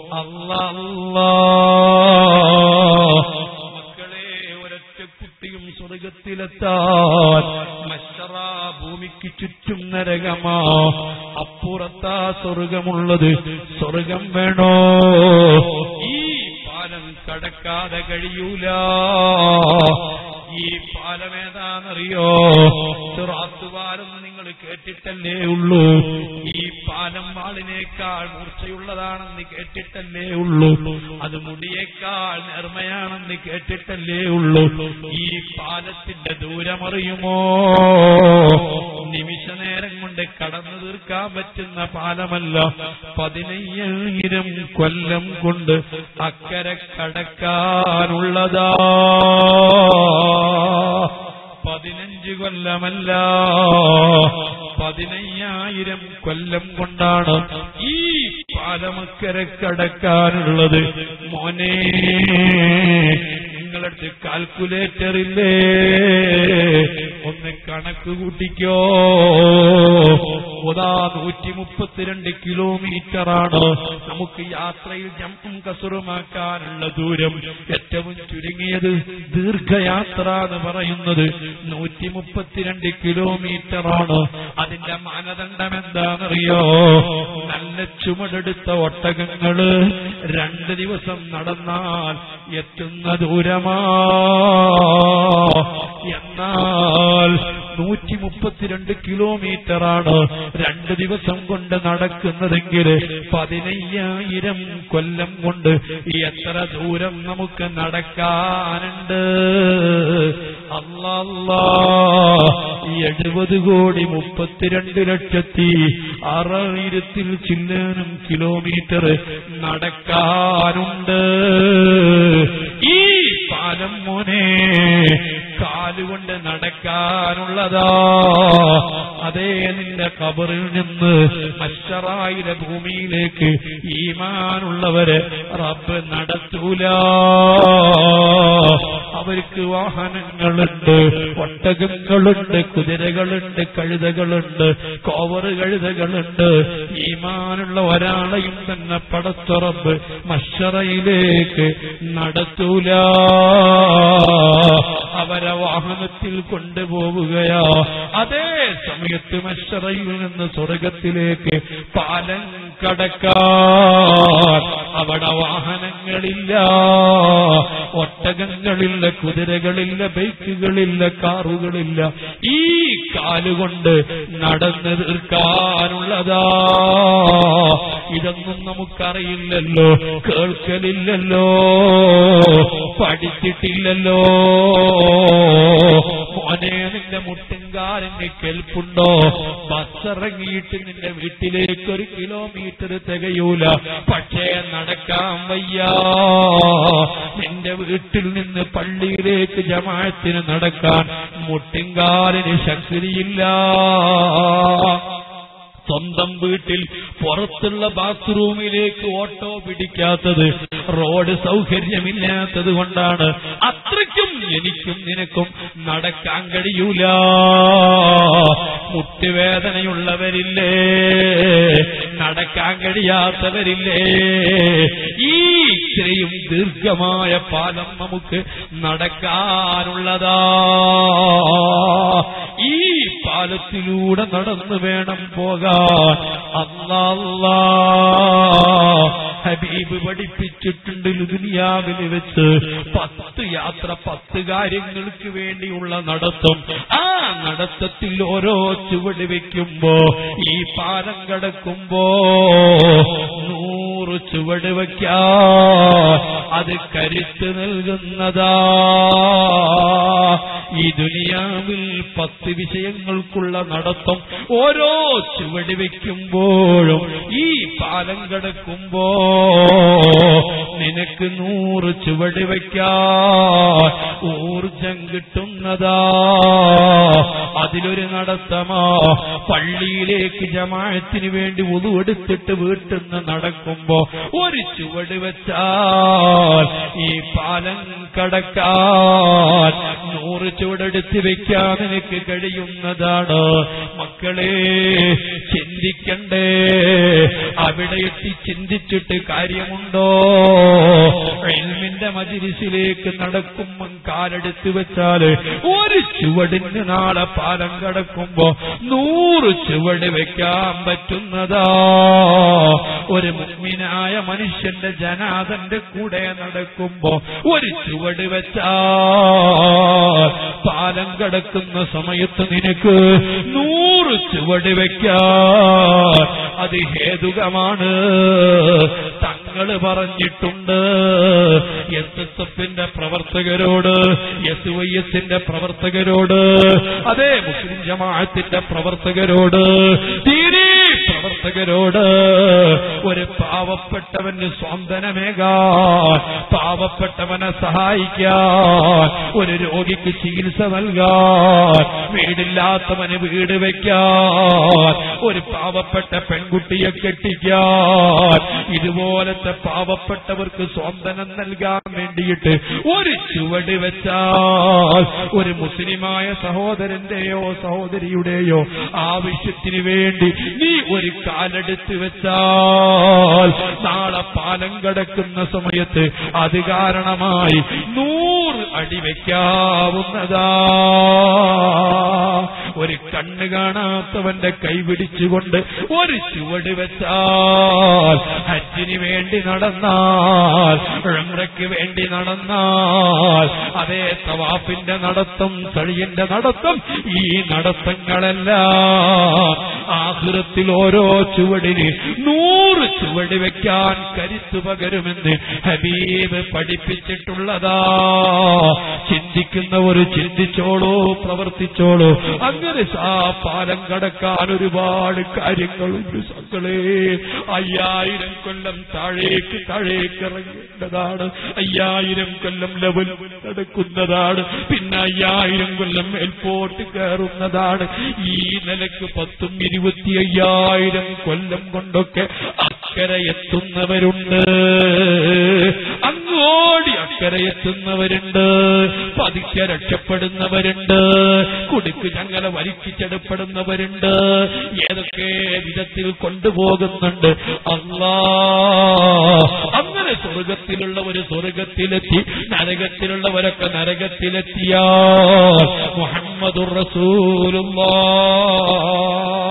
അല്ലാ അല്ലാ മക്കളെ ഒരൊറ്റ കുട്ടിയും സ്വർഗത്തിലെത്താൻ മഷറ ഭൂമിക്ക് ചുറ്റും നരകമാ അപ്പുറത്താ സ്വർഗമുള്ളത് സ്വർഗം വേണോ ഈ പാലം കടക്കാതെ കഴിയൂല ഈ പാലം ഏതാണെന്നറിയോ സിറാത്ത് പാലം നിങ്ങൾ കേട്ടിട്ടല്ലേ ഉള്ളൂ ഈ പാലം വാളിനേക്കാൾ മൂർച്ചയുള്ളതാണെന്ന് കേട്ടിട്ടല്ലേ ഉള്ളൂ അത് മുടിയേക്കാൾ നേർമയാണെന്ന് കേട്ടിട്ടല്ലേ ഉള്ളൂ ഈ പാലത്തിന്റെ ദൂരമറിയുമോ നിമിഷ നേരം കൊണ്ട് കടന്നു തീർക്കാൻ പറ്റുന്ന പാലമല്ല പതിനയ്യായിരം കൊല്ലം കൊണ്ട് അക്കരെ കടക്കാനുള്ളതാ പതിനഞ്ച് കൊല്ലമല്ല പതിനയ്യായിരം കൊല്ലം കൊണ്ടാണ് ഈ പാലമക്കരെ കടക്കാനുള്ളത് മോനെ നിങ്ങളടുത്ത് കാൽക്കുലേറ്റർ ഇല്ലേ ഒന്ന് കണക്ക് കൂട്ടിക്കോ ഒതാ നൂറ്റി മുപ്പത്തിരണ്ട് കിലോമീറ്ററാണ് നമുക്ക് യാത്രയിൽ ജമ്പും കസുറുമാക്കാനുള്ള ദൂരം ഏറ്റവും ചുരുങ്ങിയത് ദീർഘയാത്ര എന്ന് പറയുന്നത് നൂറ്റി മുപ്പത്തിരണ്ട് കിലോമീറ്ററാണ് അതിന്റെ മാനദണ്ഡം എന്താണെന്നറിയോ നല്ല ചുമടെടുത്ത ഒട്ടകങ്ങള് രണ്ട് ദിവസം നടന്നാൽ എത്തുന്ന ദൂരമാ എന്നാൽ നൂറ്റി മുപ്പത്തിരണ്ട് കിലോമീറ്ററാണ് രണ്ട് ദിവസം കൊണ്ട് നടക്കുന്നതെങ്കിൽ പതിനയ്യായിരം കൊല്ലം കൊണ്ട് എത്ര ദൂരം നമുക്ക് നടക്കാനുണ്ട് അല്ലല്ലാ എഴുപത് കോടി മുപ്പത്തിരണ്ട് ലക്ഷത്തി ആറായിരത്തിൽ ചില്ലാനും കിലോമീറ്റർ നടക്കാനുണ്ട് ഈ പാലം മോനെ കാലുകൊണ്ട് നടക്കാനുള്ളതാ അതേ നിന്റെ കബറിൽ നിന്ന് മഷറായിലെ ഭൂമിയിലേക്ക് ഈമാനുള്ളവരെ റബ്ബ് നടത്തൂല അവർക്ക് വാഹനങ്ങളുണ്ട് ഒട്ടകങ്ങളുണ്ട് കുതിരകളുണ്ട് കഴുതകളുണ്ട് കോവറ് കഴുതകളുണ്ട് ഈമാനുള്ള ഒരാളെയും തന്നെ പടത്തുറപ്പ് മഷറയിലേക്ക് നടത്തൂല അവരെ വാഹനത്തിൽ കൊണ്ടുപോവുകയാ അതേ സമയത്ത് മഷറയിൽ നിന്ന് സ്വർഗത്തിലേക്ക് പാലം കടക്കാൻ അവിടെ വാഹനങ്ങളില്ല ഒട്ടകങ്ങളില്ല കുതിരകളില്ല ബൈക്കുകളില്ല കാറുകളില്ല ഈ കാലുകൊണ്ട് നടന്നു തീർക്കാനുള്ളതാ ഇതൊന്നും നമുക്കറിയില്ലല്ലോ കേൾക്കലില്ലല്ലോ പഠിച്ചിട്ടില്ലല്ലോ മോനെ നിന്റെ മുട്ടുംകാലിന് കേൾപ്പുണ്ടോ ബസ് ഇറങ്ങിയിട്ട് നിന്റെ വീട്ടിലേക്ക് ഒരു കിലോമീറ്റർ തികയൂല പക്ഷേ നടക്കാൻ വയ്യ നിന്റെ വീട്ടിൽ നിന്ന് പള്ളിയിലേക്ക് ജമാഅത്തിന് നടക്കാൻ മുട്ടിങ്കാലിന് ശക്തിയില്ല സ്വന്തം വീട്ടിൽ പുറത്തുള്ള ബാത്റൂമിലേക്ക് ഓട്ടോ പിടിക്കാത്തത് റോഡ് സൗകര്യമില്ലാത്തത് കൊണ്ടാണ് അത്രയ്ക്കും എനിക്കും നിനക്കും നടക്കാൻ കഴിയൂല മുട്ടുവേദനയുള്ളവരില്ലേ നടക്കാൻ കഴിയാത്തവരില്ലേ ഈ ഇത്രയും ദീർഘമായ പാലം നമുക്ക് നടക്കാനുള്ളതാ ഈ പാലത്തിലൂടെ നടന്നു വേണം പോകാൻ അല്ലാ ഹബീബ് പഠിപ്പിച്ചിട്ടുണ്ട് ദുനിയാവിൽ വെച്ച് പത്ത് യാത്ര പത്ത് കാര്യങ്ങൾക്ക് വേണ്ടിയുള്ള നടത്തം ആ നടത്തത്തിൽ ഓരോ ചുവട് വെക്കുമ്പോ ഈ പാലം കടക്കുമ്പോ നൂറ് ചുവട് വയ്ക്കാൻ അത് കരുത്ത് നൽകുന്നതാ ഈ ദുനിയാവിൽ പത്ത് വിഷയങ്ങൾക്കുള്ള നടത്തം ഓരോ ചുവട് വയ്ക്കുമ്പോഴും ഈ പാലം കടക്കുമ്പോ നിനക്ക് നൂറ് ചുവട് വയ്ക്കാൻ ഊർജം കിട്ടുന്നതാ അതിലൊരു നടത്തമാ പള്ളിയിലേക്ക് ജമാഅത്തിന് വേണ്ടി ഉതുവെടുത്തിട്ട് വീട്ടിൽ നിന്ന് നടക്കുമ്പോ ഒരു ചുവട് വെച്ചാൽ ഈ പാലം കടക്കാൻ നൂറ് ചുവടെടുത്ത് വെക്കാൻ നിനക്ക് കഴിയുന്നതാണ് മക്കളെ ചിന്തിക്കണ്ടേ അവിടെ എത്തി ചിന്തിച്ചിട്ട് കാര്യമുണ്ടോ എൽമിന്റെ മജിരിസിലേക്ക് നടക്കുമ്പം കാലെടുത്ത് വെച്ചാല് ഒരു ചുവടിന് നാളെ പാലം കടക്കുമ്പോ നൂറ് ചുവട് വെക്കാൻ പറ്റുന്നതാ ഒരു മുഗ്മിനായ മനുഷ്യന്റെ ജനാദന്റെ കൂടെ നടക്കുമ്പോ ഒരു ചുവട് വെച്ചാ പാലം കടക്കുന്ന സമയത്ത് നിനക്ക് നൂറ് ചുവട് വെക്കാൻ അത് ഹേതുകമാണ് തങ്ങള് പറഞ്ഞിട്ടുണ്ട് എസ് എസ് എഫിന്റെ പ്രവർത്തകരോട് എസ് വൈ എസിന്റെ പ്രവർത്തകരോട് അതേ മുസ്ലിം ജമാഅത്തിന്റെ പ്രവർത്തകരോട് തീരെ പ്രവർത്തകരോട് ഒരു പാവപ്പെട്ടവന് സ്വാന്തനമേകാൻ പാവപ്പെട്ടവനെ സഹായിക്കാൻ ഒരു രോഗിക്ക് ചികിത്സ നൽകാൻ വീടില്ലാത്തവന് വീട് വെക്കാൻ ഒരു പാവപ്പെട്ട പെൺകുട്ടിയെ കെട്ടിക്കാൻ ഇതുപോലത്തെ പാവപ്പെട്ടവർക്ക് സ്വാന്തനം നൽകാൻ വേണ്ടിയിട്ട് ഒരു ചുവട് വെച്ചാൽ ഒരു മുസ്ലിമായ സഹോദരന്റെയോ സഹോദരിയുടെയോ ആവശ്യത്തിന് വേണ്ടി നീ ഒരു കാലെടുത്ത് വെച്ചാൽ നാളെ പാലം കടക്കുന്ന സമയത്ത് അത് കാരണമായി നൂറ് അടി വെക്കാവുന്നതാ ഒരു കണ്ണ് കാണാത്തവന്റെ കൈ പിടിച്ചുകൊണ്ട് ഒരു ചുവട് വെച്ചാൽ ഹജ്ജിന് വേണ്ടി നടന്നാൽ ഉംറയ്ക്ക് വേണ്ടി നടന്നാൽ അതേ തവാഫിന്റെ നടത്തം തഴിയന്റെ നടത്തം ഈ നടത്തങ്ങളെല്ലാം ആഹൃത്തിൽ ഓരോ ചുവടിന് നൂറ് ചുവട് വെക്കാൻ കരുത്തു പകരുമെന്ന് ഹബീബ് പഠിപ്പിച്ചിട്ടുള്ളതാ ചിന്തിക്കുന്നവർ ചിന്തിച്ചോളൂ പ്രവർത്തിച്ചോളൂ അങ്ങനെ ആ പാലം കടക്കാൻ ഒരുപാട് കാര്യങ്ങളുണ്ട് സക്കളെ അയ്യായിരം കൊല്ലം താഴേക്ക് താഴേക്ക് ഇറങ്ങേണ്ടതാണ് അയ്യായിരം കൊല്ലം ലെവൽ നടക്കുന്നതാണ് പിന്നെ അയ്യായിരം കൊല്ലം മേൽപോട്ട് കയറുന്നതാണ് ഈ നിലക്ക് പത്തും ഇരുപത്തി അയ്യായിരം കൊല്ലം കൊണ്ടൊക്കെ അക്കരെ എത്തുന്നവരുണ്ട് അങ്ങോടി അക്കരെ എത്തുന്നവരുണ്ട് പതിക്കെ രക്ഷപ്പെടുന്നവരുണ്ട് കുടുക്ക് ചങ്ങല വലിച്ചിച്ചെടുപ്പെടുന്നവരുണ്ട് ഏതൊക്കെ വിധത്തിൽ കൊണ്ടുപോകുന്നുണ്ട് അല്ലാ അങ്ങനെ സ്വർഗത്തിലുള്ളവര് സ്വർഗത്തിലെത്തി നരകത്തിലുള്ളവരൊക്കെ നരകത്തിലെത്തിയാൽ മുഹമ്മദുർ റസൂലുള്ളാഹ്